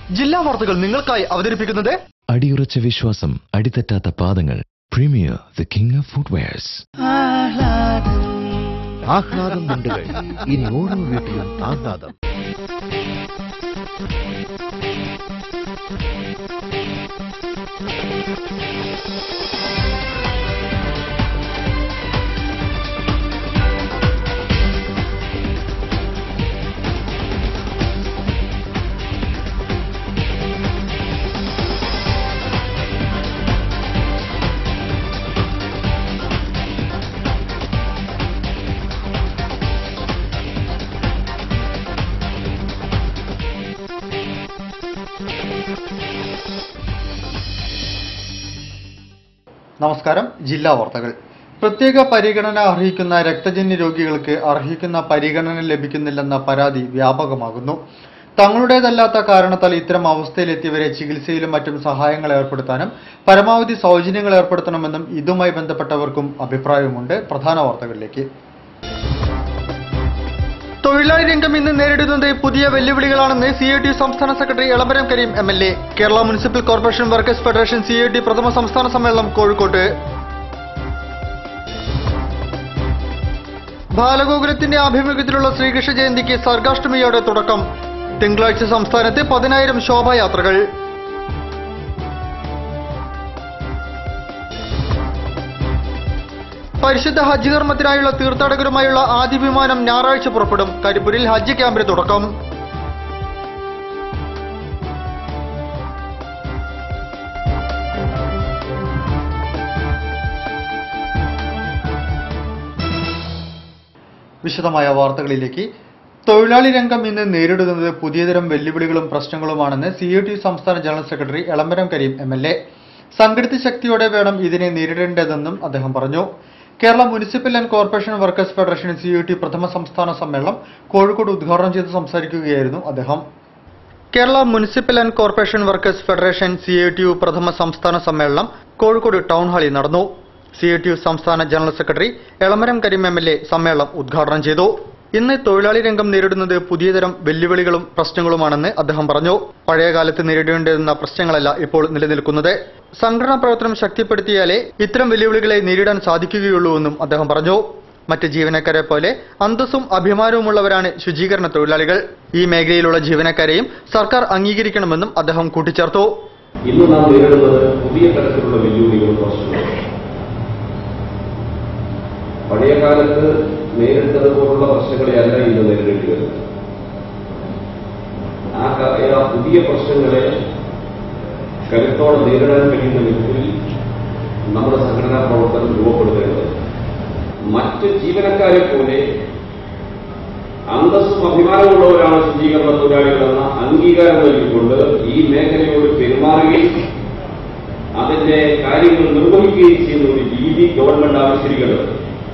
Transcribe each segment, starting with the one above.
ജില്ലാ വാർത്തകൾ നിങ്ങൾക്കായി അവതരിപ്പിക്കുന്നത് അടിയുറച്ച വിശ്വാസം അടിതെറ്റാത്ത പാദങ്ങൾ premier the king of footwears ആഹ്ലാദം മുണ്ടുകൾ ഇനി ഓരോ വീട്ടിലും ആഹ്ലാദം നമസ്കാരം ജില്ലാ വാർത്തകൾ പ്രത്യേക പരിഗണന അർഹിക്കുന്ന രക്തജന്യ രോഗികൾക്ക് അർഹിക്കുന്ന പരിഗണന ലഭിക്കുന്നില്ലെന്ന പരാതി വ്യാപകമാകുന്നു തങ്ങളുടേതല്ലാത്ത കാരണത്താൽ ഇത്തരം അവസ്ഥയിലെത്തിയവരെ ചികിത്സയിലും മറ്റും സഹായങ്ങൾ ഏർപ്പെടുത്താനും പരമാവധി സൗജന്യങ്ങൾ ഏർപ്പെടുത്തണമെന്നും ഇതുമായി ബന്ധപ്പെട്ടവർക്കും അഭിപ്രായമുണ്ട് പ്രധാന വാർത്തകളിലേക്ക് തൊഴിലാളി രംഗം ഇന്ന് നേരിടുന്നത് പുതിയ വെല്ലുവിളികളാണെന്ന് സി ഐ ടി സംസ്ഥാന secretary Elamaram Kareem M L A Kerala municipal corporation workers federation C I T പ്രഥമ സംസ്ഥാന സമ്മേളനം കോഴിക്കോട്ട് ബാലഗോകുലത്തിന്റെ ആഭിമുഖ്യത്തിലുള്ള ശ്രീകൃഷ്ണ ജയന്തിക്ക് സർഗാഷ്ടമിയോടെ തുടക്കം തിങ്കളാഴ്ച സംസ്ഥാനത്ത് പതിനായിരം ശോഭായാത്രകൾ പരിശുദ്ധ ഹജ്ജ് കർമ്മത്തിനായുള്ള തീർത്ഥാടകരുമായുള്ള ആദ്യ വിമാനം ഞായറാഴ്ച പുറപ്പെടും കരിപ്പൂരിൽ ഹജ്ജ് ക്യാമ്പിന് തുടക്കം വിശദമായ വാർത്തകളിലേക്ക് തൊഴിലാളി രംഗം ഇന്ന് നേരിടുന്നത് പുതിയതരം വെല്ലുവിളികളും പ്രശ്നങ്ങളുമാണെന്ന് സി യു ടി സംസ്ഥാന general secretary Elamaram Kareem M L A സംഘടിത ശക്തിയോടെ വേണം ഇതിനെ നേരിടേണ്ടതെന്നും അദ്ദേഹം പറഞ്ഞു Kerala municipal and corporation workers federation C U T പ്രഥമ സംസ്ഥാന സമ്മേളനം കോഴിക്കോട് ഉദ്ഘാടനം ചെയ്ത് സംസാരിക്കുകയായിരുന്നു അദ്ദേഹം Kerala municipal and corporation workers federation C I T U പ്രഥമ സംസ്ഥാന സമ്മേളനം കോഴിക്കോട് ടൗൺ ഹാളിൽ നടന്നു സി ഐ ടി യു സംസ്ഥാന general secretary Elamaram Kareem M L A സമ്മേളനം ഉദ്ഘാടനം ചെയ്തു ഇന്ന് തൊഴിലാളി രംഗം നേരിടുന്നത് പുതിയതരം വെല്ലുവിളികളും പ്രശ്നങ്ങളുമാണെന്ന് അദ്ദേഹം പറഞ്ഞു പഴയ കാലത്ത് നേരിടേണ്ടിരുന്ന പ്രശ്നങ്ങളല്ല ഇപ്പോൾ നിലനിൽക്കുന്നത് സംഘടനാ പ്രവർത്തനം ശക്തിപ്പെടുത്തിയാലേ ഇത്തരം വെല്ലുവിളികളെ നേരിടാൻ സാധിക്കുകയുള്ളൂവെന്നും അദ്ദേഹം പറഞ്ഞു മറ്റ് ജീവനക്കാരെ പോലെ അന്തസ്സും അഭിമാനവുമുള്ളവരാണ് ശുചീകരണ തൊഴിലാളികൾ ഈ മേഖലയിലുള്ള ജീവനക്കാരെയും സർക്കാർ അംഗീകരിക്കണമെന്നും അദ്ദേഹം കൂട്ടിച്ചേർത്തു ഇന്ന് നാം നേരിടുന്നത് പുതിയ തരത്തിലുള്ള വെല്ലുവിളികളും പ്രശ്നങ്ങളും പഴയ കാലത്ത് നേരിട്ടതുപോലുള്ള പ്രശ്നങ്ങളെയല്ല ഇന്ന് നേരിടേണ്ടി വരുന്നത് ആ ക- ആ പുതിയ പ്രശ്നങ്ങളെ കരുത്തോടെ നേരിടാൻ കഴിയുന്ന വിധത്തിൽ നമ്മുടെ സംഘടനാ പ്രവർത്തനം രൂപപ്പെടുത്തേണ്ടത് മറ്റ് ജീവനക്കാരെ പോലെ അന്തസ്സും അഭിമാനമുള്ളവരാണ് ശുചീകരണ തൊഴിലാളികളെന്ന അംഗീകാരം നൽകിക്കൊണ്ട് ഈ മേഖലയോട് പെരുമാറുകയും അതിന്റെ കാര്യങ്ങൾ നിർവഹിക്കുകയും ചെയ്യുന്ന ഒരു രീതി ഗവൺമെന്റ് ആവിഷ്കരിക്കേണ്ടത്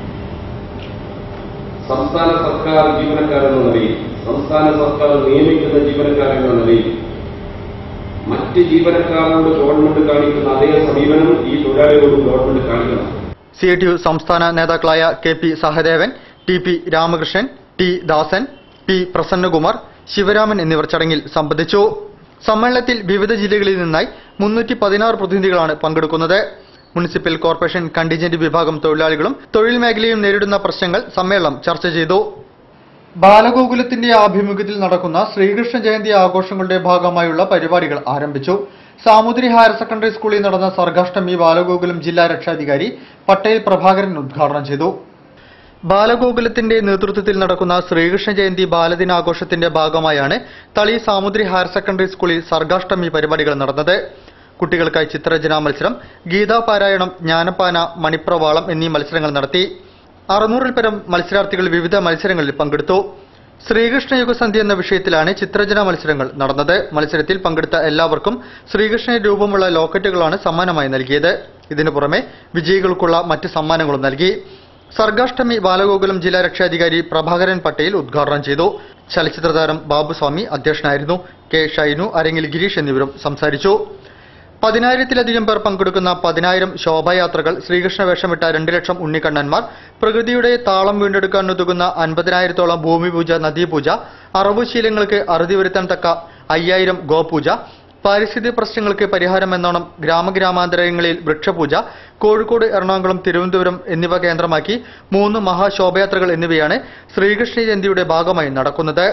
സംസ്ഥാന സർക്കാർ ജീവനക്കാരെന്ന നിലയിൽ സംസ്ഥാന സർക്കാർ നിയമിക്കുന്ന ജീവനക്കാരെന്ന നിലയിൽ മറ്റ് ജീവനക്കാരോട് ഗവൺമെന്റ് കാണിക്കുന്ന അതേ സമീപനം ഈ തൊഴിലാളികളോട് ഗവൺമെന്റ് കാണിക്കണം സി ഐ ടി യു സംസ്ഥാന നേതാക്കളായ K P Sahadevan T P Ramakrishnan T Dasan P Prasannakumar Sivaraman എന്നിവർ ചടങ്ങിൽ സംബന്ധിച്ചു സമ്മേളനത്തിൽ വിവിധ ജില്ലകളിൽ നിന്നായി മുന്നൂറ്റി പതിനാറ് പ്രതിനിധികളാണ് പങ്കെടുക്കുന്നത് മുനിസിപ്പൽ കോർപ്പറേഷൻ കണ്ടിജന്റ് വിഭാഗം തൊഴിലാളികളും തൊഴിൽ മേഖലയും നേരിടുന്ന പ്രശ്നങ്ങൾ സമ്മേളനം ചർച്ച ചെയ്തു ബാലഗോകുലത്തിന്റെ ആഭിമുഖ്യത്തിൽ നടക്കുന്ന ശ്രീകൃഷ്ണ ജയന്തി ആഘോഷങ്ങളുടെ ഭാഗമായുള്ള പരിപാടികൾ ആരംഭിച്ചു സാമൂതിരി ഹയർ സെക്കൻഡറി സ്കൂളിൽ നടന്ന സർഗാഷ്ടമി ബാലഗോകുലം ജില്ലാ രക്ഷാധികാരി പട്ടേൽ പ്രഭാകരൻ ഉദ്ഘാടനം ചെയ്തു ബാലഗോകുലത്തിന്റെ നേതൃത്വത്തിൽ നടക്കുന്ന ശ്രീകൃഷ്ണ ജയന്തി ബാലദിനാഘോഷത്തിന്റെ ഭാഗമായാണ് തളി സാമുദ്രി ഹയർ സെക്കൻഡറി സ്കൂളിൽ സർഗാഷ്ടമി പരിപാടികൾ നടന്നത് കുട്ടികൾക്കായി ചിത്രരചനാ മത്സരം ഗീതാപാരായണം ജ്ഞാനപ്പാന മണിപ്രവാളം എന്നീ മത്സരങ്ങൾ നടത്തി അറുന്നൂറിൽ പരം മത്സരാർത്ഥികൾ വിവിധ മത്സരങ്ങളിൽ പങ്കെടുത്തു ശ്രീകൃഷ്ണ യുഗസന്ധി എന്ന വിഷയത്തിലാണ് ചിത്രരചനാ മത്സരങ്ങൾ നടന്നത് മത്സരത്തിൽ പങ്കെടുത്ത എല്ലാവർക്കും ശ്രീകൃഷ്ണ രൂപമുള്ള ലോക്കറ്റുകളാണ് സമ്മാനമായി നൽകിയത് ഇതിനു പുറമെ വിജയികൾക്കുള്ള മറ്റ് സമ്മാനങ്ങളും നൽകി സർഗാഷ്ടമി ബാലഗോകുലം ജില്ലാ രക്ഷാധികാരി പ്രഭാകരൻ പട്ടേൽ ഉദ്ഘാടനം ചെയ്തു ചലച്ചിത്രതാരം ബാബുസ്വാമി അധ്യക്ഷനായിരുന്നു കെ ഷൈനു അരങ്ങിൽ ഗിരീഷ് എന്നിവരും സംസാരിച്ചു പതിനായിരത്തിലധികം പേർ പങ്കെടുക്കുന്ന പതിനായിരം ശോഭായാത്രകൾ ശ്രീകൃഷ്ണ വേഷമിട്ട രണ്ട് ലക്ഷം ഉണ്ണിക്കണ്ണന്മാർ പ്രകൃതിയുടെ താളം വീണ്ടെടുക്കാൻ ഉതകുന്ന അൻപതിനായിരത്തോളം ഭൂമിപൂജ നദീപൂജ അറവുശീലങ്ങൾക്ക് അറുതി വരുത്താൻ തക്ക അയ്യായിരം ഗോപൂജ പാരിസ്ഥിതിക പ്രശ്നങ്ങൾക്ക് പരിഹാരമെന്നോണം ഗ്രാമഗ്രാമാന്തരങ്ങളിൽ വൃക്ഷപൂജ കോഴിക്കോട് എറണാകുളം തിരുവനന്തപുരം എന്നിവ കേന്ദ്രമാക്കി മൂന്ന് മഹാശോഭയാത്രകൾ എന്നിവയാണ് ശ്രീകൃഷ്ണ ജയന്തിയുടെ ഭാഗമായി നടക്കുന്നത്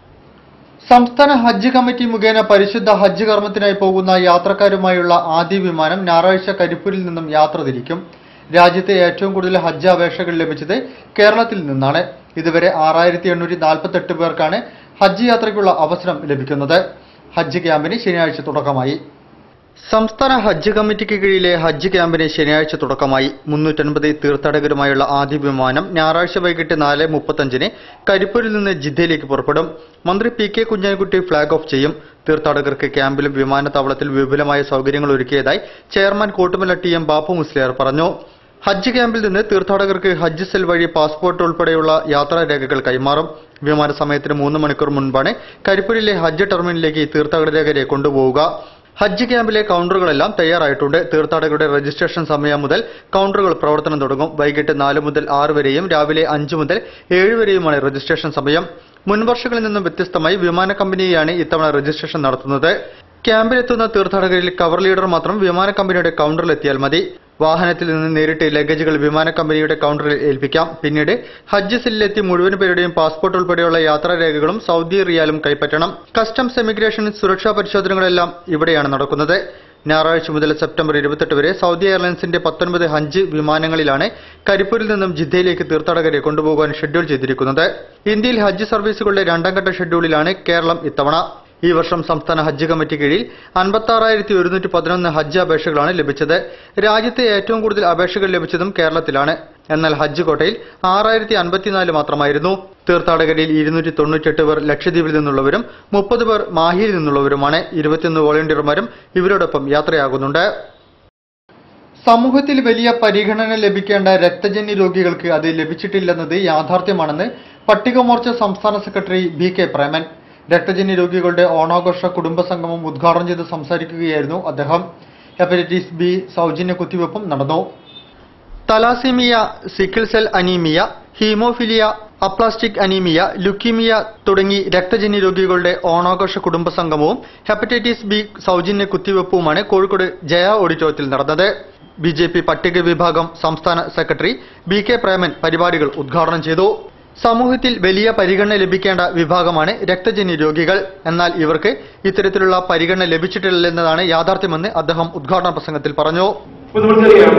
സംസ്ഥാന ഹജ്ജ് കമ്മിറ്റി മുഖേന പരിശുദ്ധ ഹജ്ജ് കർമ്മത്തിനായി പോകുന്ന യാത്രക്കാരുമായുള്ള ആദ്യ വിമാനം ഞായറാഴ്ച കരിപ്പൂരിൽ നിന്നും യാത്ര തിരിക്കും രാജ്യത്തെ ഏറ്റവും കൂടുതൽ ഹജ്ജ് അപേക്ഷകൾ ലഭിച്ചത് കേരളത്തിൽ നിന്നാണ് ഇതുവരെ ആറായിരത്തി എണ്ണൂറ്റി നാൽപ്പത്തെട്ട് പേർക്കാണ് ഹജ്ജ് യാത്രയ്ക്കുള്ള അവസരം ലഭിക്കുന്നത് ഹജ്ജ് ക്യാമ്പിന് ശനിയാഴ്ച തുടക്കമായി സംസ്ഥാന ഹജ്ജ് കമ്മിറ്റിക്ക് കീഴിലെ ഹജ്ജ് ക്യാമ്പിന് ശനിയാഴ്ച തുടക്കമായി മുന്നൂറ്റൻപത് തീർത്ഥാടകരുമായുള്ള ആദ്യ വിമാനം ഞായറാഴ്ച വൈകിട്ട് നാല് മുപ്പത്തഞ്ചിന് കരിപ്പൂരിൽ നിന്ന് ജിദ്ദയിലേക്ക് പുറപ്പെടും മന്ത്രി P K Kunhalikutty flag off ചെയ്യും തീർത്ഥാടകർക്ക് ക്യാമ്പിലും വിമാനത്താവളത്തിൽ വിപുലമായ സൗകര്യങ്ങൾ ഒരുക്കിയതായി chairman Kottumala T M Bappu Musliyar പറഞ്ഞു ഹജ്ജ് ക്യാമ്പിൽ നിന്ന് തീർത്ഥാടകർക്ക് ഹജ്ജ് സെൽ വഴി പാസ്പോർട്ട് ഉൾപ്പെടെയുള്ള യാത്രാരേഖകൾ കൈമാറും വിമാന സമയത്തിന് മൂന്ന് മണിക്കൂർ മുൻപാണ് കരിപ്പൂരിലെ ഹജ്ജ് ടെർമിനലിലേക്ക് തീർത്ഥാടകരെ കൊണ്ടുപോവുക ഹജ്ജ് ക്യാമ്പിലെ കൗണ്ടറുകളെല്ലാം തയ്യാറായിട്ടുണ്ട് തീർത്ഥാടകരുടെ രജിസ്ട്രേഷൻ സമയം മുതൽ കൗണ്ടറുകൾ പ്രവർത്തനം തുടങ്ങും വൈകിട്ട് നാല് മുതൽ ആറ് വരെയും രാവിലെ അഞ്ച് മുതൽ ഏഴ് വരെയുമാണ് രജിസ്ട്രേഷൻ സമയം മുൻവർഷങ്ങളിൽ നിന്നും വ്യത്യസ്തമായി വിമാന കമ്പനിയാണ് ഇത്തവണ രജിസ്ട്രേഷൻ നടത്തുന്നത് ക്യാമ്പിലെത്തുന്ന തീർത്ഥാടകരിൽ കവർ ലീഡർ മാത്രം വിമാന കമ്പനിയുടെ കൗണ്ടറിൽ എത്തിയാൽ മതി വാഹനത്തിൽ നിന്ന് നേരിട്ട് ലഗേജുകൾ വിമാന കമ്പനിയുടെ കൗണ്ടറിൽ ഏൽപ്പിക്കാം പിന്നീട് ഹജ്ജ് സെല്ലിലെത്തി മുഴുവൻ പേരുടെയും പാസ്പോർട്ട് ഉൾപ്പെടെയുള്ള യാത്രാരേഖകളും സൗദി റിയാലും കൈപ്പറ്റണം കസ്റ്റംസ് എമിഗ്രേഷൻ സുരക്ഷാ പരിശോധനകളെല്ലാം ഇവിടെയാണ് നടക്കുന്നത് ഞായറാഴ്ച മുതൽ സെപ്റ്റംബർ ഇരുപത്തെട്ട് വരെ സൗദി എയർലൈൻസിന്റെ പത്തൊൻപത് ഹജ്ജ് വിമാനങ്ങളിലാണ് കരിപ്പൂരിൽ നിന്നും ജിദ്ദയിലേക്ക് തീർത്ഥാടകരെ കൊണ്ടുപോകാൻ ഷെഡ്യൂൾ ചെയ്തിരിക്കുന്നത് ഇന്ത്യയിൽ ഹജ്ജ് സർവീസുകളുടെ രണ്ടാം ഘട്ട ഷെഡ്യൂളിലാണ് കേരളം ഇത്തവണ ഈ വർഷം സംസ്ഥാന ഹജ്ജ് കമ്മിറ്റി കീഴിൽ അൻപത്തി ആറായിരത്തി ഒരുന്നൂറ്റി പതിനൊന്ന് ഹജ്ജ് അപേക്ഷകളാണ് ലഭിച്ചത് രാജ്യത്തെ ഏറ്റവും കൂടുതൽ അപേക്ഷകൾ ലഭിച്ചതും കേരളത്തിലാണ് എന്നാൽ ഹജ്ജ് കോട്ടയിൽ ആറായിരത്തി അൻപത്തിനാല് മാത്രമായിരുന്നു തീർത്ഥാടകരിൽ ഇരുന്നൂറ്റി തൊണ്ണൂറ്റെട്ട് പേർ ലക്ഷദ്വീപിൽ നിന്നുള്ളവരും മുപ്പത് പേർ മാഹിയിൽ നിന്നുള്ളവരുമാണ് ഇരുപത്തിയൊന്ന് വോളണ്ടിയർമാരും ഇവരോടൊപ്പം യാത്രയാകുന്നുണ്ട് സമൂഹത്തിൽ വലിയ പരിഗണന ലഭിക്കേണ്ട രക്തജന്യ രോഗികൾക്ക് അത് ലഭിച്ചിട്ടില്ലെന്നത് യാഥാർത്ഥ്യമാണെന്ന് പട്ടികമോർച്ച സംസ്ഥാന സെക്രട്ടറി ബി കെ പ്രേമൻ രക്തജന്യ രോഗികളുടെ ഓണാഘോഷ കുടുംബ സംഗമം ഉദ്ഘാടനം ചെയ്ത് സംസാരിക്കുകയായിരുന്നു അദ്ദേഹം ഹെപ്പറ്റൈറ്റിസ് ബി സൗജന്യ കുത്തിവയ്പും നടന്നു thalassaemia sickle cell anaemia haemophilia aplastic anaemia leukaemia തുടങ്ങി രക്തജന്യ രോഗികളുടെ ഓണാഘോഷ കുടുംബ സംഗമവും ഹെപ്പറ്റൈറ്റിസ് ബി സൗജന്യ കുത്തിവയ്പ്പുമാണ് കോഴിക്കോട് ജയ ഓഡിറ്റോറിയത്തിൽ നടന്നത് ബി ജെ പി പട്ടിക വിഭാഗം സംസ്ഥാന സെക്രട്ടറി ബി കെ പ്രേമൻ പരിപാടികൾ ഉദ്ഘാടനം ചെയ്തു സമൂഹത്തിൽ വലിയ പരിഗണന ലഭിക്കേണ്ട വിഭാഗമാണ് രക്തജന്യ രോഗികൾ എന്നാൽ ഇവർക്ക് ഇത്തരത്തിലുള്ള പരിഗണന ലഭിച്ചിട്ടില്ലെന്നതാണ് യാഥാർത്ഥ്യമെന്ന് അദ്ദേഹം ഉദ്ഘാടന പ്രസംഗത്തിൽ പറഞ്ഞു അപ്പൊ നമുക്കറിയാം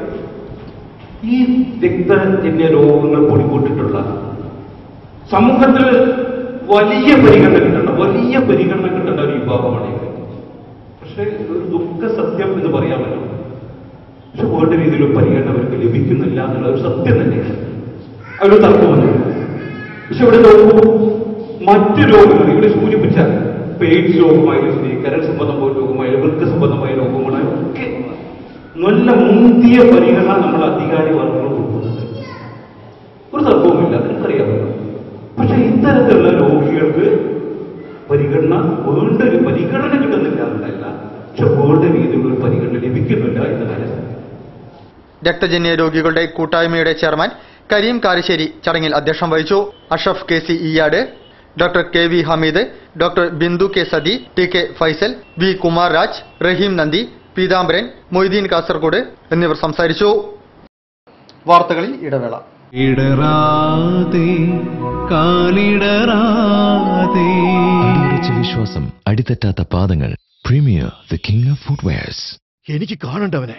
ഈ രക്തജന്യ രോഗങ്ങൾ പൊടിപൊട്ടിട്ടുള്ള സമൂഹത്തിൽ വലിയ പരിഗണന കിട്ടേണ്ട വലിയ പരിഗണന കിട്ടേണ്ട ഒരു വിഭാഗമാണ് ഇവർ പക്ഷെ ഒരു ദുഃഖ സത്യം എന്ന് പറയാൻ പറ്റും പക്ഷെ വേണ്ട രീതിയിൽ ഒരു പരിഗണന അവർക്ക് ലഭിക്കുന്നില്ല എന്നുള്ള ഒരു സത്യം തന്നെയാണ് അതൊരു തർക്കമല്ല പക്ഷെ ഇവിടെ നോക്കൂ മറ്റു രോഗങ്ങൾ ഇവിടെ സൂചിപ്പിച്ച ഇപ്പൊ എയ്ഡ്സ് രോഗമായാലും ശരി കരൾ സംബന്ധമായ രോഗമായാലും വൃക്ക സംബന്ധമായ രോഗങ്ങളായാലും ഒക്കെ നല്ല മുന്തിയ പരിഗണന നമ്മൾ അധികാരി വർഗങ്ങൾ കൊടുക്കുന്നുണ്ട് ഒരു തർക്കവുമില്ല നിങ്ങൾക്കറിയാമല്ലോ പക്ഷെ ഇത്തരത്തിലുള്ള രോഗികൾക്ക് പരിഗണന വേണ്ട ഒരു പരിഗണന കിട്ടുന്നില്ല എന്നല്ല പക്ഷെ വേണ്ട രീതിയിലുള്ള ഒരു പരിഗണന ലഭിക്കുന്നില്ല എന്ന കാര്യം രക്തജന്യ രോഗികളുടെ കൂട്ടായ്മയുടെ ചെയർമാൻ കരീം കാരിശ്ശേരി ചടങ്ങിൽ അധ്യക്ഷം വഹിച്ചു Ashraf K C Iyad doctor K V Hameed doctor Bindu K Sathi T K Faisal V Kumar Raj Raheem നന്ദി പീതാംബരൻ മൊയ്തീൻ കാസർഗോഡ് എന്നിവർ സംസാരിച്ചു വാർത്തകളിൽ ഇടവേള ഇടറാതെ കാലിടറാതെ അടിയുറച്ച വിശ്വാസം അടിതെറ്റാത്ത പാദങ്ങൾ premier the king of footwears എനിക്ക് കാണണ്ടവനെ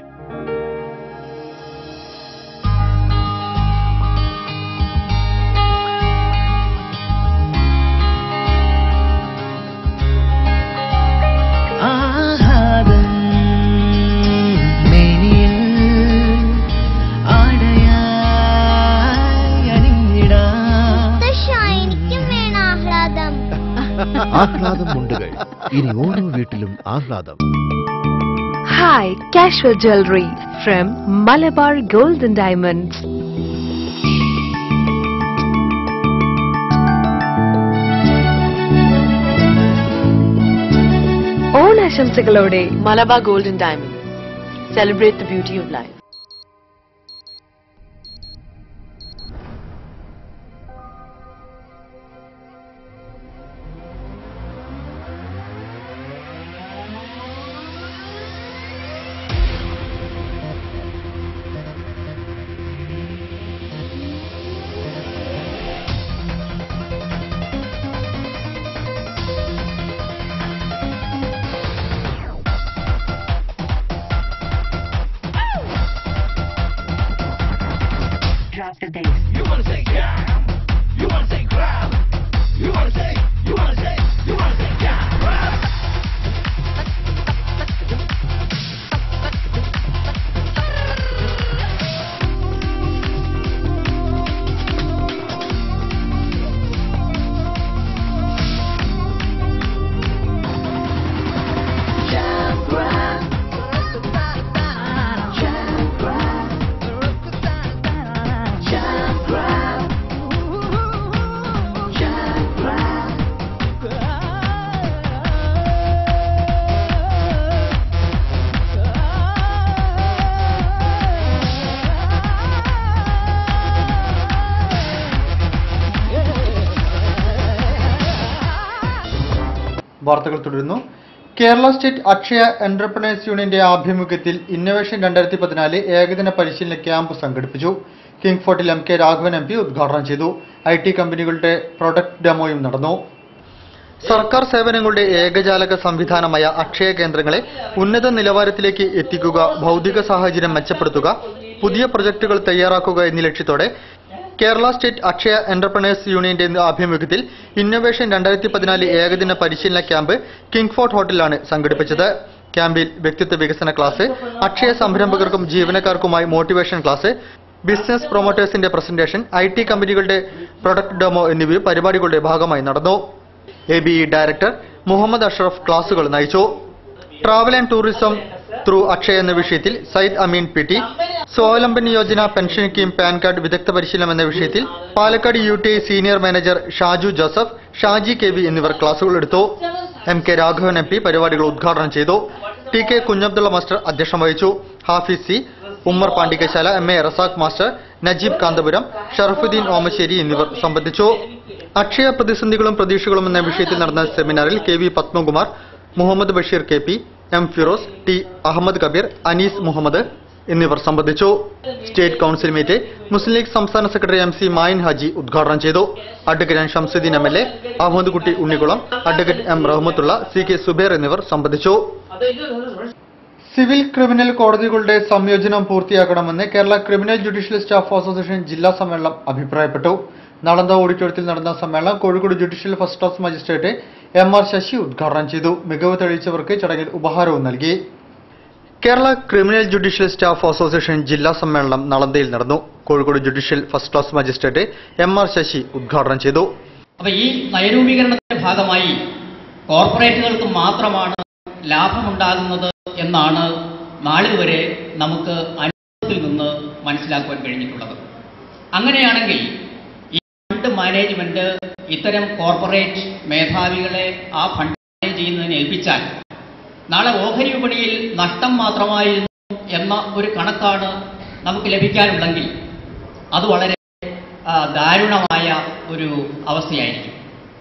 ആഹ്ലാദം മേനിയിൽ ആടയായി അണിഞ്ഞിടാം എനിക്കും വേണം ആഹ്ലാദം ആഹ്ലാദം മുണ്ടുകൾ ഇനി ഓരോ വീട്ടിലും ആഹ്ലാദം Hi, casual jewelry from Malabar Gold and Diamonds. ഓണാശംസകളോടെ Malabar golden diamond celebrate the beauty of life വാർത്തകൾ തുടരുന്നു കേരള സ്റ്റേറ്റ് അക്ഷയ എന്റർപ്രണേഴ്സ് യൂണിയന്റെ ആഭിമുഖ്യത്തിൽ ഇന്നൊവേഷൻ രണ്ടായിരത്തി പതിനാല് ഏകദിന പരിശീലന ക്യാമ്പ് സംഘടിപ്പിച്ചു കിങ് ഫോർട്ടിൽ M K Raghavan M P ഉദ്ഘാടനം ചെയ്തു ഐ ടി കമ്പനികളുടെ പ്രൊഡക്റ്റ് ഡെമോയും നടന്നു സർക്കാർ സേവനങ്ങളുടെ ഏകജാലക സംവിധാനമായ അക്ഷയ കേന്ദ്രങ്ങളെ ഉന്നത നിലവാരത്തിലേക്ക് എത്തിക്കുക ഭൗതിക സാഹചര്യം മെച്ചപ്പെടുത്തുക പുതിയ പ്രൊജക്ടുകൾ തയ്യാറാക്കുക എന്നീ ലക്ഷ്യത്തോടെ കേരള സ്റ്റേറ്റ് അക്ഷയ എന്റർപ്രണേഴ്സ് യൂണിയന്റെ ആഭിമുഖ്യത്തിൽ ഇന്നൊവേഷൻ രണ്ടായിരത്തി പതിനാല് ഏകദിന പരിശീലന ക്യാമ്പ് കിങ് ഫോർട്ട് ഹോട്ടലിലാണ് സംഘടിപ്പിച്ചത് ക്യാമ്പിൽ വ്യക്തിത്വ വികസന ക്ലാസ് അക്ഷയ സംരംഭകർക്കും ജീവനക്കാർക്കുമായി മോട്ടിവേഷൻ ക്ലാസ് ബിസിനസ് പ്രൊമോട്ടേഴ്സിന്റെ പ്രസന്റേഷൻ ഐ ടി കമ്പനികളുടെ പ്രൊഡക്റ്റ് ഡെമോ എന്നിവയും പരിപാടികളുടെ ഭാഗമായി നടന്നു A B E director Muhammad Ashraf ക്ലാസുകൾ നയിച്ചു travel and tourism through Akshaya എന്ന വിഷയത്തിൽ Sayyid Ameen P T Swavalamban Yojana pension scheme PAN card വിദഗ്ധ പരിശീലനം എന്ന വിഷയത്തിൽ Palakkad U T I senior manager Shaju Joseph Shaji K V എന്നിവർ ക്ലാസുകൾ എടുത്തു M K Raghavan M P പരിപാടികൾ ഉദ്ഘാടനം ചെയ്തു ടി കെ കുഞ്ഞബ്ദുള്ള മാസ്റ്റർ അധ്യക്ഷം വഹിച്ചു Hafiz C Ummer Pandikasala M A Razak master Najeeb Kanthapuram Sharafuddin Omassery എന്നിവർ സംബന്ധിച്ചു അക്ഷയ പ്രതിസന്ധികളും പ്രതീക്ഷകളും എന്ന വിഷയത്തിൽ നടന്ന സെമിനാറിൽ K V Padmakumar Muhammad Basheer K P M Firoz T Ahmed Kabeer Anees Muhammad എന്നിവർ സംബന്ധിച്ചു state council meet Muslim League സംസ്ഥാന secretary M C Mayin Haji ഉദ്ഘാടനം ചെയ്തു advocate N Shamsuddin M L A Ahmed Kutty Unnikulam advocate M Rahmatullah C K Zubair എന്നിവർ സംബന്ധിച്ചു സിവിൽ ക്രിമിനൽ കോടതികളുടെ സംയോജനം പൂർത്തിയാക്കണമെന്ന് Kerala criminal judicial staff association ജില്ലാ സമ്മേളനം അഭിപ്രായപ്പെട്ടു നളന്ദ ഓഡിറ്റോറിയത്തിൽ നടന്ന സമ്മേളനം Kozhikode judicial first class magistrate M R Sasi ഉദ്ഘാടനം ചെയ്തു മികവ് തെളിയിച്ചവർക്ക് ചടങ്ങിൽ ഉപഹാരവും നൽകി Kerala criminal judicial staff association ജില്ലാ സമ്മേളനം നളന്തയിൽ നടന്നു Kozhikode judicial first class magistrate M R Sasi ഉദ്ഘാടനം ചെയ്തു അപ്പൊ ഈ നയരൂപീകരണത്തിന്റെ ഭാഗമായി കോർപ്പറേറ്റുകൾക്ക് മാത്രമാണ് ലാഭമുണ്ടാകുന്നത് എന്നാണ് നാളിതുവരെ നമുക്ക് അനുഭവത്തിൽ നിന്ന് മനസ്സിലാക്കുവാൻ കഴിഞ്ഞിട്ടുള്ളത് അങ്ങനെയാണെങ്കിൽ ഈ ഫണ്ട് മാനേജ്മെന്റ് ഇത്തരം കോർപ്പറേറ്റ് മേധാവികളെ ആ ഫണ്ട് മാനേജ് ചെയ്യുന്നതിന് ഏൽപ്പിച്ചാൽ നാളെ ഓഹരി വിപണിയിൽ നഷ്ടം മാത്രമായിരുന്നു എന്ന ഒരു കണക്കാണ് നമുക്ക് ലഭിക്കാനുണ്ടെങ്കിൽ അത് വളരെ ആ, ദാരുണമായ ഒരു അവസ്ഥയായിരിക്കും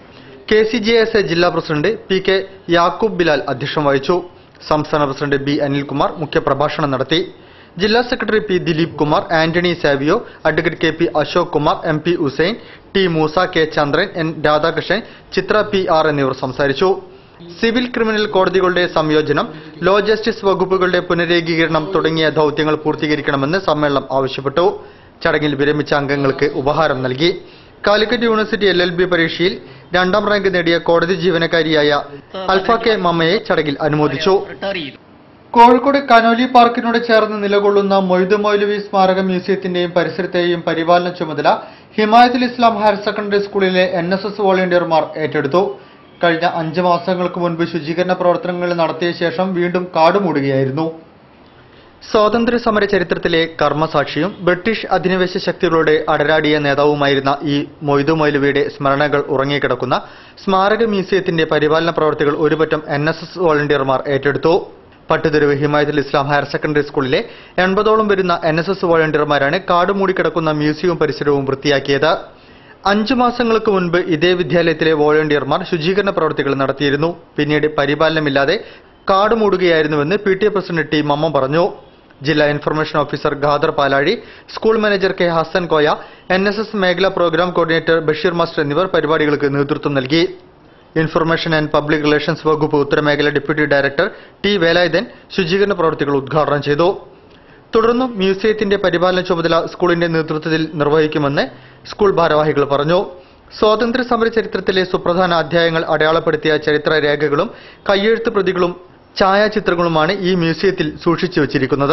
K C J S A ജില്ലാ president P K Yakub Bilal അധ്യക്ഷം വഹിച്ചു സംസ്ഥാന പ്രസിഡന്റ് ബി അനിൽകുമാർ മുഖ്യപ്രഭാഷണം നടത്തി ജില്ലാ secretary P Dileep Kumar Antony Savio advocate K P Ashok Kumar M P Hussain T Moosa K Chandran N Radhakrishnan Chitra P R എന്നിവർ സംസാരിച്ചു സിവിൽ ക്രിമിനൽ കോടതികളുടെ സംയോജനം ലോ ജസ്റ്റിസ് വകുപ്പുകളുടെ പുനരേകീകരണം തുടങ്ങിയ ദൌത്യങ്ങൾ പൂർത്തീകരിക്കണമെന്ന് സമ്മേളനം ആവശ്യപ്പെട്ടു ചടങ്ങിൽ വിരമിച്ച അംഗങ്ങൾക്ക് ഉപഹാരം നൽകി Calicut university L L B പരീക്ഷയിൽ രണ്ടാം റാങ്ക് നേടിയ കോടതി ജീവനക്കാരിയായ അൽഫ കെ മമ്മയെ ചടങ്ങിൽ അനുമോദിച്ചു റിട്ടയർ ചെയ്തു കോഴിക്കോട് കനോലി പാർക്കിനോട് ചേർന്ന് നിലകൊള്ളുന്ന മൊയ്തു മൗലവി സ്മാരക മ്യൂസിയത്തിന്റെയും പരിസരത്തെയും പരിപാലന ചുമതല ഹിമായത്തുൽ ഇസ്ലാം ഹയർ സെക്കൻഡറി സ്കൂളിലെ എൻ എസ് എസ് വോളണ്ടിയർമാർ ഏറ്റെടുത്തു കഴിഞ്ഞ അഞ്ച് മാസങ്ങൾക്ക് മുൻപ് ശുചീകരണ പ്രവർത്തനങ്ങൾ നടത്തിയ ശേഷം വീണ്ടും കാടുമൂടുകയായിരുന്നു സ്വാതന്ത്ര്യ സമര ചരിത്രത്തിലെ കർമ്മസാക്ഷിയും ബ്രിട്ടീഷ് അധിനിവേശ ശക്തികളുടെ അടരാടിയ നേതാവുമായിരുന്ന ഈ മൊയ്തു മൗലവിയുടെ സ്മരണകൾ ഉറങ്ങിക്കിടക്കുന്ന സ്മാരക മ്യൂസിയത്തിന്റെ പരിപാലന പ്രവർത്തികൾ ഒരുപറ്റം എൻ എസ് എസ് വോളണ്ടിയർമാർ ഏറ്റെടുത്തു പട്ടുതെരുവ് ഹിമായത്തുൽ ഇസ്ലാം ഹയർ സെക്കൻഡറി സ്കൂളിലെ എൺപതോളം വരുന്ന എൻ എസ് എസ് വോളണ്ടിയർമാരാണ് കാട് മൂടിക്കിടക്കുന്ന മ്യൂസിയവും പരിസരവും വൃത്തിയാക്കിയത് അഞ്ചു മാസങ്ങൾക്ക് മുൻപ് ഇതേ വിദ്യാലയത്തിലെ വോളണ്ടിയർമാർ ശുചീകരണ പ്രവർത്തികൾ നടത്തിയിരുന്നു പിന്നീട് പരിപാലനമില്ലാതെ കാട് മൂടുകയായിരുന്നുവെന്ന് P T A president T Mamma പറഞ്ഞു ജില്ലാ information officer Khader Palazhi school manager K Hassan Koya N S S മേഖലാ പ്രോഗ്രാം കോർഡിനേറ്റർ ബഷീർ മാസ്റ്റർ എന്നിവർ പരിപാടികൾക്ക് നേതൃത്വം നൽകി ഇൻഫർമേഷൻ ആൻഡ് പബ്ലിക് റിലേഷൻസ് വകുപ്പ് ഉത്തരമേഖല ഡെപ്യൂട്ടി ഡയറക്ടർ ടി വേലായുധൻ ശുചീകരണ പ്രവർത്തികൾ ഉദ്ഘാടനം ചെയ്തു തുടർന്നും മ്യൂസിയത്തിന്റെ പരിപാലന ചുമതല സ്കൂളിന്റെ നേതൃത്വത്തിൽ നിർവഹിക്കുമെന്ന് സ്കൂൾ ഭാരവാഹികൾ പറഞ്ഞു സ്വാതന്ത്ര്യ സമര ചരിത്രത്തിലെ സുപ്രധാന അധ്യായങ്ങൾ അടയാളപ്പെടുത്തിയ ചരിത്ര രേഖകളും കയ്യെഴുത്ത് പ്രതികളും ഛായാചിത്രങ്ങളുമാണ് ഈ മ്യൂസിയത്തിൽ സൂക്ഷിച്ചു വച്ചിരിക്കുന്നത്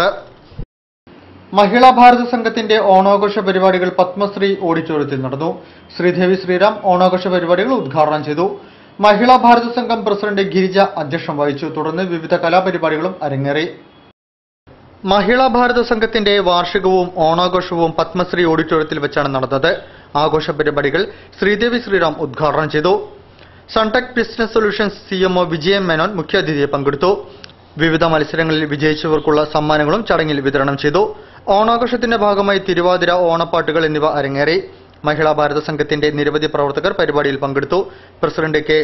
മഹിളാ ഭാരത സംഘത്തിന്റെ ഓണാഘോഷ പരിപാടികൾ പത്മശ്രീ ഓഡിറ്റോറിയത്തിൽ നടന്നു ശ്രീദേവി ശ്രീറാം ഓണാഘോഷ പരിപാടികൾ ഉദ്ഘാടനം ചെയ്തു മഹിളാ ഭാരത സംഘം പ്രസിഡന്റ് ഗിരിജ അധ്യക്ഷം വഹിച്ചു തുടർന്ന് വിവിധ കലാപരിപാടികളും അരങ്ങേറി മഹിളാ ഭാരത സംഘത്തിന്റെ വാർഷികവും ഓണാഘോഷവും പത്മശ്രീ ഓഡിറ്റോറിയത്തിൽ വെച്ചാണ് നടന്നത് ആഘോഷ പരിപാടികൾ ശ്രീദേവി ശ്രീറാം ഉദ്ഘാടനം ചെയ്തു Suntec business solutions C MO Vijayan Menon മുഖ്യാതിഥിയെ പങ്കെടുത്തു വിവിധ മത്സരങ്ങളിൽ വിജയിച്ചവർക്കുള്ള സമ്മാനങ്ങളും ചടങ്ങിൽ വിതരണം ചെയ്തു ഓണാഘോഷത്തിന്റെ ഭാഗമായി തിരുവാതിര ഓണപ്പാട്ടുകൾ എന്നിവ അരങ്ങേറി മഹിളാ ഭാരത സംഘത്തിന്റെ നിരവധി പ്രവർത്തകർ പരിപാടിയിൽ പങ്കെടുത്തു പ്രസിഡന്റ് കെ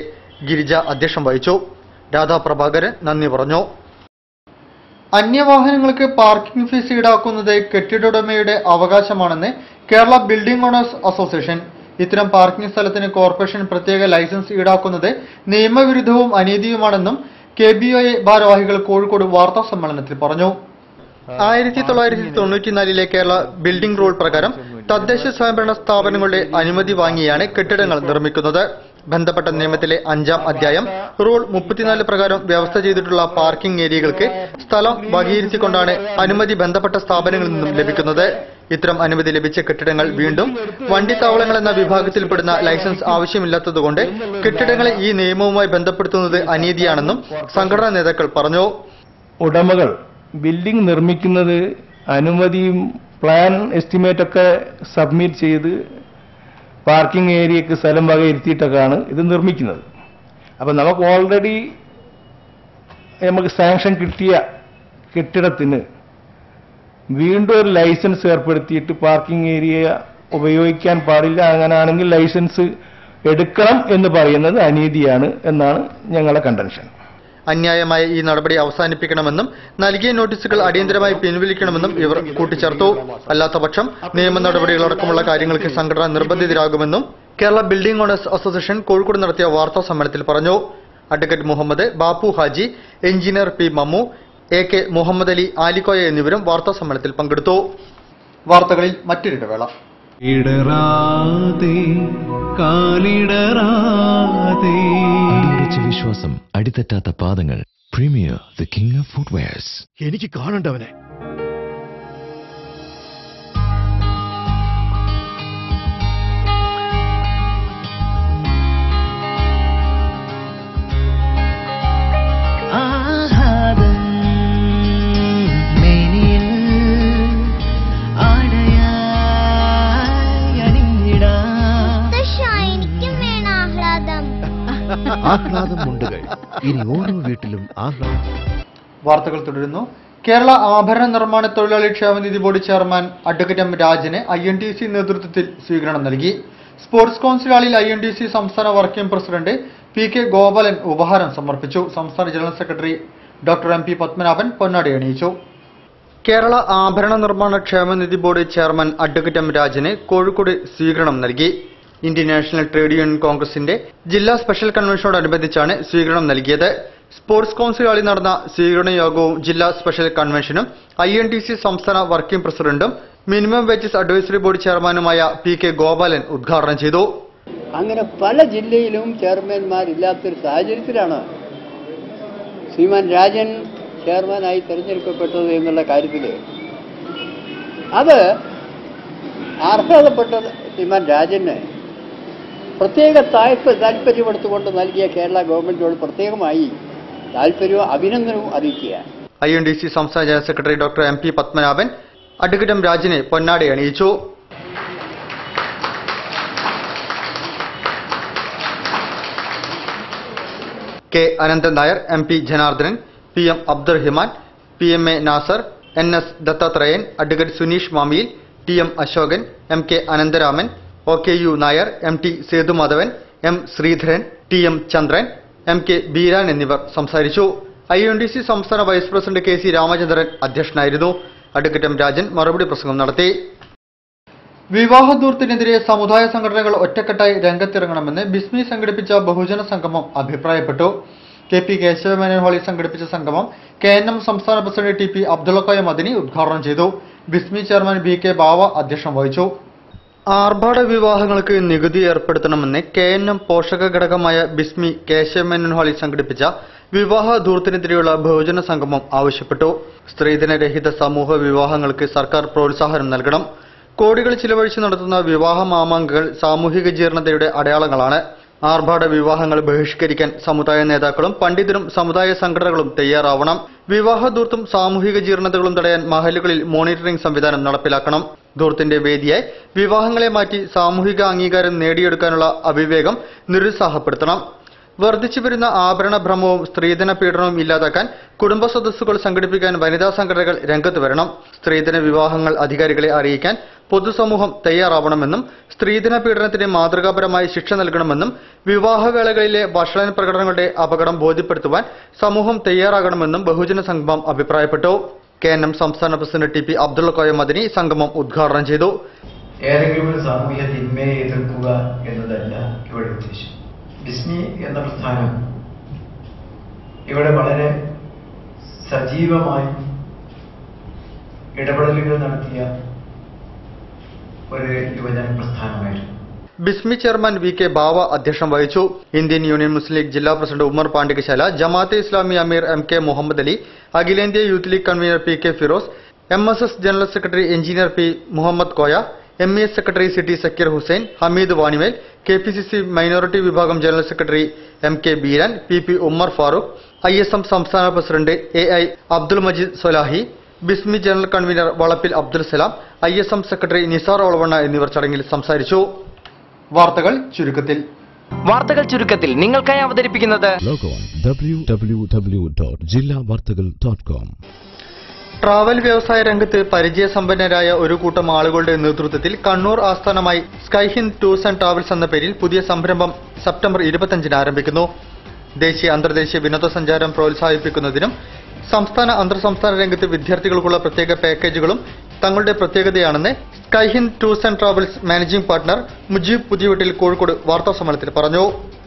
ഗിരിജ അധ്യക്ഷം വഹിച്ചു രാധാ പ്രഭാകരൻ നന്ദി പറഞ്ഞു അന്യവാഹനങ്ങൾക്ക് പാർക്കിംഗ് ഫീസ് ഈടാക്കുന്നത് കെട്ടിടോടമയുടെ അവകാശമാണെന്ന് കേരള ബിൽഡിംഗ് ഓണേഴ്സ് അസോസിയേഷൻ ഇത്തരം പാർക്കിംഗ് സ്ഥലത്തിന് കോർപ്പറേഷൻ പ്രത്യേക ലൈസൻസ് ഈടാക്കുന്നത് നിയമവിരുദ്ധവും അനീതിയുമാണെന്നും കെ ബി ഒ എ ഭാരവാഹികൾ കോഴിക്കോട് വാർത്താ സമ്മേളനത്തിൽ പറഞ്ഞു ആയിരത്തി തൊള്ളായിരത്തി തൊണ്ണൂറ്റിനാലിലെ കേരള ബിൽഡിംഗ് റൂൾ പ്രകാരം തദ്ദേശ സ്വയംഭരണ സ്ഥാപനങ്ങളുടെ അനുമതി വാങ്ങിയാണ് കെട്ടിടങ്ങൾ നിർമ്മിക്കുന്നത് ബന്ധപ്പെട്ട നിയമത്തിലെ അഞ്ചാം അധ്യായം റൂൾ മുപ്പത്തിനാല് പ്രകാരം വ്യവസ്ഥ ചെയ്തിട്ടുള്ള പാർക്കിംഗ് ഏരിയകൾക്ക് സ്ഥലം വകയിരുത്തിക്കൊണ്ടാണ് അനുമതി ബന്ധപ്പെട്ട സ്ഥാപനങ്ങളിൽ നിന്നും ലഭിക്കുന്നത് ഇത്തരം അനുമതി ലഭിച്ച കെട്ടിടങ്ങൾ വീണ്ടും വണ്ടിത്താവളങ്ങൾ എന്ന വിഭാഗത്തിൽപ്പെടുന്ന ലൈസൻസ് ആവശ്യമില്ലാത്തതുകൊണ്ട് കെട്ടിടങ്ങളെ ഈ നിയമവുമായി ബന്ധപ്പെടുത്തുന്നത് അനീതിയാണെന്നും സംഘടനാ നേതാക്കൾ പറഞ്ഞു ഉടമകൾ ബിൽഡിംഗ് നിർമ്മിക്കുന്നത് അനുമതിയും പ്ലാൻ എസ്റ്റിമേറ്റ് ഒക്കെ സബ്മിറ്റ് ചെയ്ത് പാർക്കിംഗ് ഏരിയക്ക് സ്ഥലം വകയിരുത്തിയിട്ടൊക്കെയാണ് ഇത് നിർമ്മിക്കുന്നത് അപ്പം നമുക്ക് ഓൾറെഡി നമുക്ക് സാങ്ഷൻ കിട്ടിയ കെട്ടിടത്തിന് വീണ്ടും ഒരു ലൈസൻസ് ഏർപ്പെടുത്തിയിട്ട് പാർക്കിംഗ് ഏരിയ ഉപയോഗിക്കാൻ പാടില്ല അങ്ങനെയാണെങ്കിൽ ലൈസൻസ് എടുക്കണം എന്ന് പറയുന്നത് അനീതിയാണ് എന്നാണ് ഞങ്ങളുടെ കണ്ടൻഷൻ അന്യായമായ ഈ നടപടി അവസാനിപ്പിക്കണമെന്നും നൽകിയ നോട്ടീസുകൾ അടിയന്തരമായി പിൻവലിക്കണമെന്നും ഇവർ കൂട്ടിച്ചേർത്തു അല്ലാത്തപക്ഷം നിയമ നടപടികളടക്കമുള്ള കാര്യങ്ങൾക്ക് സംഘടന നിർബന്ധിതരാകുമെന്നും Kerala building owners association Kozhikode നടത്തിയ വാർത്താ സമ്മേളനത്തിൽ പറഞ്ഞു advocate Muhammad Bappu Haji engineer P Mammu A K Muhammad Ali Alikoya എന്നിവരും വാർത്താ സമ്മേളനത്തിൽ പങ്കെടുത്തു വാർത്തകളിൽ മറ്റൊരിടവേള ഇടറാതെ കാലിടറാതെ അടിയുറച്ച വിശ്വാസം അടിതെറ്റാത്ത പാദങ്ങൾ premier the king of footwears എനിക്ക് കാണണ്ടവനെ ആഹ്ലാദം മേനിയിൽ ആടയായി അണിഞ്ഞിടാം എനിക്കും വേണം ആഹ്ലാദം ആഹ്ലാദം മുണ്ടുകൾ ഇനി ഓരോ വീട്ടിലും ആഹ്ലാദം വാർത്തകൾ തുടരുന്നു കേരള ആഭരണ നിർമ്മാണ തൊഴിലാളി ക്ഷേമനിധി ബോർഡ് ചെയർമാൻ അഡ്വക്കേറ്റ് എം രാജന് ഐ എൻ ടി സി നേതൃത്വത്തിൽ സ്വീകരണം നൽകി സ്പോർട്സ് കൗൺസിൽ ഹാളിൽ ഐ എൻ ടി സി സംസ്ഥാന working president P K Gopalan ഉപഹാരം സമർപ്പിച്ചു സംസ്ഥാന general secretary doctor M P Padmanabhan പൊന്നാടി അണിയിച്ചു കേരള ആഭരണ നിർമ്മാണ ക്ഷേമനിധി ബോർഡ് ചെയർമാൻ അഡ്വക്കേറ്റ് എം രാജന് കോഴിക്കോട് സ്വീകരണം നൽകി ഇന്ത്യൻ നാഷണൽ ട്രേഡ് യൂണിയൻ കോൺഗ്രസിന്റെ ജില്ലാ സ്പെഷ്യൽ കൺവെൻഷനോടനുബന്ധിച്ചാണ് സ്വീകരണം നൽകിയത് സ്പോർട്സ് കൗൺസിൽ ഹാളിൽ നടന്ന സ്വീകരണ യോഗവും ജില്ലാ സ്പെഷ്യൽ കൺവെൻഷനും ഐ എൻ ടി സി സംസ്ഥാന വർക്കിംഗ് പ്രസിഡന്റും മിനിമം വേജസ് അഡ്വൈസറി ബോർഡ് ചെയർമാനുമായ പി കെ ഗോപാലൻ ഉദ്ഘാടനം ചെയ്തു അങ്ങനെ പല ജില്ലയിലും ചെയർമാൻമാരില്ലാത്തൊരു സാഹചര്യത്തിലാണ് ശ്രീമാൻ രാജൻ ചെയർമാനായി തിരഞ്ഞെടുക്കപ്പെട്ടത് എന്നുള്ള കാര്യത്തിൽ അത് അർഹതപ്പെട്ട ശ്രീമാൻ രാജന് പ്രത്യേക താല്പ താല്പര്യമെടുത്തുകൊണ്ട് നൽകിയ കേരള ഗവൺമെന്റിനോട് പ്രത്യേകമായി താല്പര്യവും അഭിനന്ദനവും അറിയിക്കുക ഐ എൻ ഡി സി സംസ്ഥാന general secretary doctor M P Padmanabhan advocate M രാജിനെ പൊന്നാടി അണിയിച്ചു K Ananthan Nair M P Janardhanan P M Abdurahiman P M A Nasar N S Dattatreyan advocate Suneesh Mamiyil T M Ashokan M K Anantharaman O K U Nair M T Sethumadhavan M Sreedharan T M Chandran M K Beeran എന്നിവർ സംസാരിച്ചു I N D C സംസ്ഥാന vice president K C Ramachandran അധ്യക്ഷനായിരുന്നു advocate M Rajan മറുപടി പ്രസംഗം നടത്തി വിവാഹദൂർത്തിനെതിരെ സമുദായ സംഘടനകൾ ഒറ്റക്കെട്ടായി രംഗത്തിറങ്ങണമെന്ന് ബിസ്മി സംഘടിപ്പിച്ച ബഹുജന സംഗമം അഭിപ്രായപ്പെട്ടു കെ പി കേശവമേനോൻ ഹാളിൽ സംഘടിപ്പിച്ച സംഗമം കെ എൻ എം സംസ്ഥാന president T P Abdullakoya Madani ഉദ്ഘാടനം ചെയ്തു Bismi chairman B K Bava അധ്യക്ഷം വഹിച്ചു ആർഭാട വിവാഹങ്ങൾക്ക് നികുതി ഏർപ്പെടുത്തണമെന്ന് കെ എൻ എം പോഷക ഘടകമായ ബിസ്മി കേശവമേനോൻ ഹാളിൽ സംഘടിപ്പിച്ച വിവാഹ ധൂർത്തിനെതിരെയുള്ള ബഹുജന സംഗമം ആവശ്യപ്പെട്ടു സ്ത്രീധനരഹിത സമൂഹ വിവാഹങ്ങൾക്ക് സർക്കാർ പ്രോത്സാഹനം നൽകണം കോടികൾ ചിലവഴിച്ച് നടത്തുന്ന വിവാഹ മാമാങ്കങ്ങൾ സാമൂഹിക ജീർണതയുടെ അടയാളങ്ങളാണ് ആർഭാട വിവാഹങ്ങൾ ബഹിഷ്കരിക്കാൻ സമുദായ നേതാക്കളും പണ്ഡിതരും സമുദായ സംഘടനകളും തയ്യാറാവണം വിവാഹധൂർത്തും സാമൂഹിക ജീർണതകളും തടയാൻ മഹലുകളിൽ മോണിറ്ററിംഗ് സംവിധാനം നടപ്പിലാക്കണം ധൂർത്തിന്റെ വേദിയായി വിവാഹങ്ങളെ മാറ്റി സാമൂഹിക അംഗീകാരം നേടിയെടുക്കാനുള്ള അവിവേകം നിരുത്സാഹപ്പെടുത്തണം വർദ്ധിച്ചു വരുന്ന ആഭരണ ഭ്രമവും സ്ത്രീധന പീഡനവും ഇല്ലാതാക്കാൻ കുടുംബ സദസ്സുകൾ സംഘടിപ്പിക്കാൻ വനിതാ സംഘടനകൾ രംഗത്ത് വരണം സ്ത്രീധന വിവാഹങ്ങൾ അധികാരികളെ അറിയിക്കാൻ പൊതുസമൂഹം തയ്യാറാവണമെന്നും സ്ത്രീധന പീഡനത്തിന് മാതൃകാപരമായി ശിക്ഷ നൽകണമെന്നും വിവാഹവേളകളിലെ ഭക്ഷണ പ്രകടനങ്ങളുടെ അപകടം ബോധ്യപ്പെടുത്തുവാൻ സമൂഹം തയ്യാറാകണമെന്നും ബഹുജന സംഗമം അഭിപ്രായപ്പെട്ടു കെ എൻ എം സംസ്ഥാന president T P Abdulla Koya Madani സംഗമം ഉദ്ഘാടനം ചെയ്തു ഏതെങ്കിലും ഒരു സാമൂഹ്യ തിന്മയെ എതിർക്കുക എന്നതല്ല ഇവിടെ ഉദ്ദേശം ബിസ്മി എന്ന പ്രസ്ഥാനം ഇവിടെ വളരെ സജീവമായി ഇടപെടലുകൾ നടത്തിയ ഒരു യുവജന പ്രസ്ഥാനമായിരുന്നു Bismi chairman V K Bava അധ്യക്ഷം വഹിച്ചു ഇന്ത്യൻ യൂണിയൻ മുസ്ലിം ലീഗ് ജില്ലാ പ്രസിഡന്റ് ഉമർ പാണ്ഡികശാല ജമാഅത്തെ ഇസ്ലാമി അമീർ എം കെ മുഹമ്മദ് അലി അഖിലേന്ത്യാ youth league convener P K Firoz M S S general secretary engineer P Muhammad Koya M E S secretary C T Zakir Hussain Hameed Vanimel K P C C minority വിഭാഗം general secretary M K Beeran P P Ummer Farooq I S M സംസ്ഥാന president A I Abdul Majeed Solahi Bismi general convener Valappil Abdul Salam I S M secretary Nisar Olavanna എന്നിവർ ചടങ്ങിൽ സംസാരിച്ചു വാർത്തകൾ ചുരുക്കത്തിൽ വാർത്തകൾ ചുരുക്കത്തിൽ നിങ്ങൾക്കായി അവതരിപ്പിക്കുന്നത് log on W W W dot ജില്ലാ വാർത്തകൾ ഡോട്ട് കോം ട്രാവൽ വ്യവസായ രംഗത്ത് പരിചയസമ്പന്നരായ ഒരു കൂട്ടം ആളുകളുടെ നേതൃത്വത്തിൽ കണ്ണൂർ ആസ്ഥാനമായി sky Hind tours and travels എന്ന പേരിൽ പുതിയ സംരംഭം സെപ്റ്റംബർ ഇരുപത്തഞ്ചിന് ആരംഭിക്കുന്നു ദേശീയ അന്തർദേശീയ വിനോദസഞ്ചാരം പ്രോത്സാഹിപ്പിക്കുന്നതിനും സംസ്ഥാന അന്തർ സംസ്ഥാന രംഗത്ത് വിദ്യാർത്ഥികൾക്കുള്ള പ്രത്യേക പാക്കേജുകളും തങ്ങളുടെ പ്രത്യേകതയാണെന്ന് sky Hind tours and travels managing partner Mujeeb Puthiyaveettil Kozhikode വാർത്താസമ്മേളനത്തിൽ പറഞ്ഞു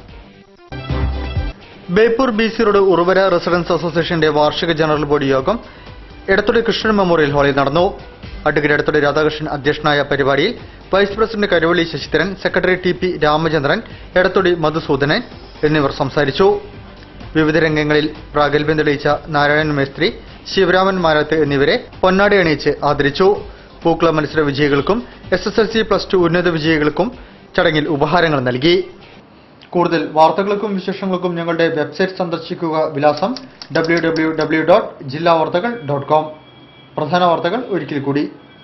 Beypore B C road Uruvara residence അസോസിയേഷന്റെ വാർഷിക ജനറൽ ബോഡി യോഗം എടത്തൊടി കൃഷ്ണൻ മെമ്മോറിയൽ ഹാളിൽ നടന്നു അഡ്വക്കേറ്റ് എടത്തൊടി രാധാകൃഷ്ണൻ അധ്യക്ഷനായ പരിപാടിയിൽ vice president Karuvalli Sasidharan secretary T P Ramachandran Edathodi Madhusoodanan എന്നിവർ സംസാരിച്ചു വിവിധ രംഗങ്ങളിൽ പ്രാഗൽഭ്യം തെളിയിച്ച നാരായണൻ മേസ്ത്രി ശിവരാമൻ മാരാത്ത് എന്നിവരെ പൊന്നാടി അണിയിച്ച് ആദരിച്ചു പൂക്കള മത്സര വിജയികൾക്കും S S L C plus two ഉന്നത വിജയികൾക്കും ചടങ്ങിൽ ഉപഹാരങ്ങൾ നൽകി കൂടുതൽ വാർത്തകൾക്കും വിശേഷങ്ങൾക്കും ഞങ്ങളുടെ വെബ്സൈറ്റ് സന്ദർശിക്കുക വിലാസം ഡബ്ല്യൂ ഡബ്ല്യൂ ഡബ്ല്യൂ ഡോട്ട് ജില്ലാ വാർത്തകൾ ഡോട്ട് കോം പ്രധാന വാർത്തകൾ ഒരിക്കൽ കൂടി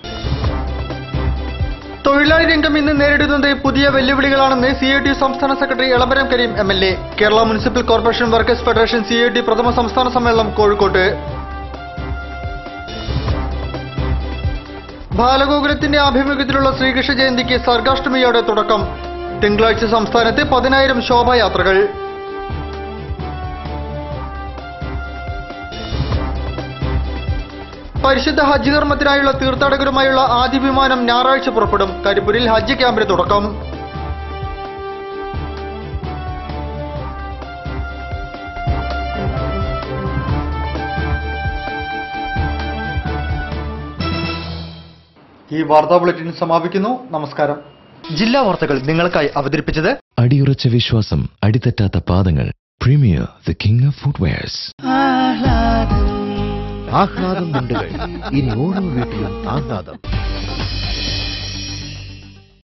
തൊഴിലാളി രംഗം ഇന്ന് നേരിടുന്നത് പുതിയ വെല്ലുവിളികളാണെന്ന് സി ഐ ടി സംസ്ഥാന secretary Elamaram Kareem M L A Kerala municipal corporation workers federation C I T പ്രഥമ സംസ്ഥാന സമ്മേളനം കോഴിക്കോട്ട് ബാലഗോകുലത്തിന്റെ ആഭിമുഖ്യത്തിലുള്ള ശ്രീകൃഷ്ണ ജയന്തിക്ക് സർഗാഷ്ടമിയോടെ തുടക്കം തിങ്കളാഴ്ച സംസ്ഥാനത്ത് പതിനായിരം ശോഭായാത്രകൾ പരിശുദ്ധ ഹജ്ജ് കർമ്മത്തിനായുള്ള തീർത്ഥാടകരുമായുള്ള ആദ്യ വിമാനം ഞായറാഴ്ച പുറപ്പെടും കരിപ്പൂരിൽ ഹജ്ജ് ക്യാമ്പിന് തുടക്കം ഈ വാർത്താ ബുള്ളറ്റിൻ സമാപിക്കുന്നു നമസ്കാരം ജില്ലാ വാർത്തകൾ നിങ്ങൾക്കായി അവതരിപ്പിച്ചത് അടിയുറച്ച വിശ്വാസം അടിതെറ്റാത്ത പാദങ്ങൾ premier the king of footwears ആഹ്ലാദം മുണ്ടുകൾ ഇനി ഓരോ വീട്ടിലും ആഹ്ലാദം